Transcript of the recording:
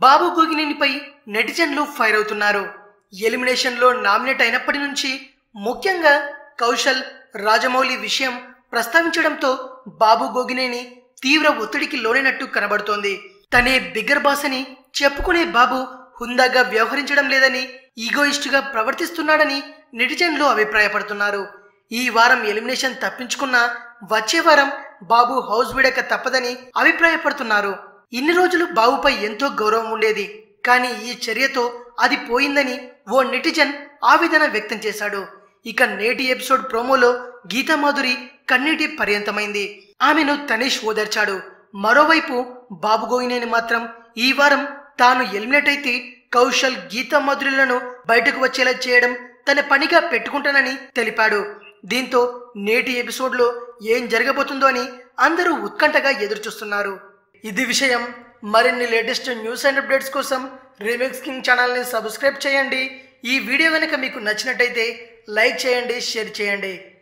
బాబు గోగినేనిపై నెటిజన్లు ఫైర్ అవుతున్నారు ఎలిమినేషన్ లో నామినేట్ అయినప్పటి నుంచి ముఖ్యంగా కౌశల్ రాజమౌళి విషయం ప్రస్తావించడంతో బాబు గోగినేని తీవ్ర ఒత్తిడికి లోనైనట్టు కనబడుతోంది తనే బిగ్గర్ బాస్ అని చెప్పుకునే బాబు హుందాగా వ్యవహరించడం లేదని ఈగోయిస్ట్ గా ప్రవర్తిస్తున్నాడని నెటిజన్లు అభిప్రాయపడుతున్నారు ఈ వారం ఎలిమినేషన్ తప్పించుకున్నా వచ్చే వారం బాబు హౌస్ విడక తప్పదని అభిప్రాయపడుతున్నారు ఇన్ని రోజులు బాబుపై ఎంతో గౌరవం ఉండేది కానీ ఈ చర్యతో అది పోయిందని ఓ నెటిజన్ ఆవేదన వ్యక్తం చేశాడు ఇక నేటి ఎపిసోడ్ ప్రోమోలో గీతామాధురి కన్నీటి పర్యంతమైంది ఆమెను తనీష్ ఓదార్చాడు మరోవైపు బాబు గోగినేని మాత్రం ఈ వారం తాను ఎలిమినేట్ అయితే కౌశల్ గీతామాధురులను బయటకు వచ్చేలా చేయడం తన పనిగా పెట్టుకుంటానని తెలిపాడు దీంతో నేటి ఎపిసోడ్లో ఏం జరగబోతుందో అని అందరూ ఉత్కంఠగా ఎదురుచూస్తున్నారు ఇది విషయం మరిన్ని లేటెస్ట్ న్యూస్ అండ్ అప్డేట్స్ కోసం రీమిక్స్ కింగ్ ఛానల్ని సబ్స్క్రైబ్ చేయండి ఈ వీడియో కనుక మీకు నచ్చినట్టయితే లైక్ చేయండి షేర్ చేయండి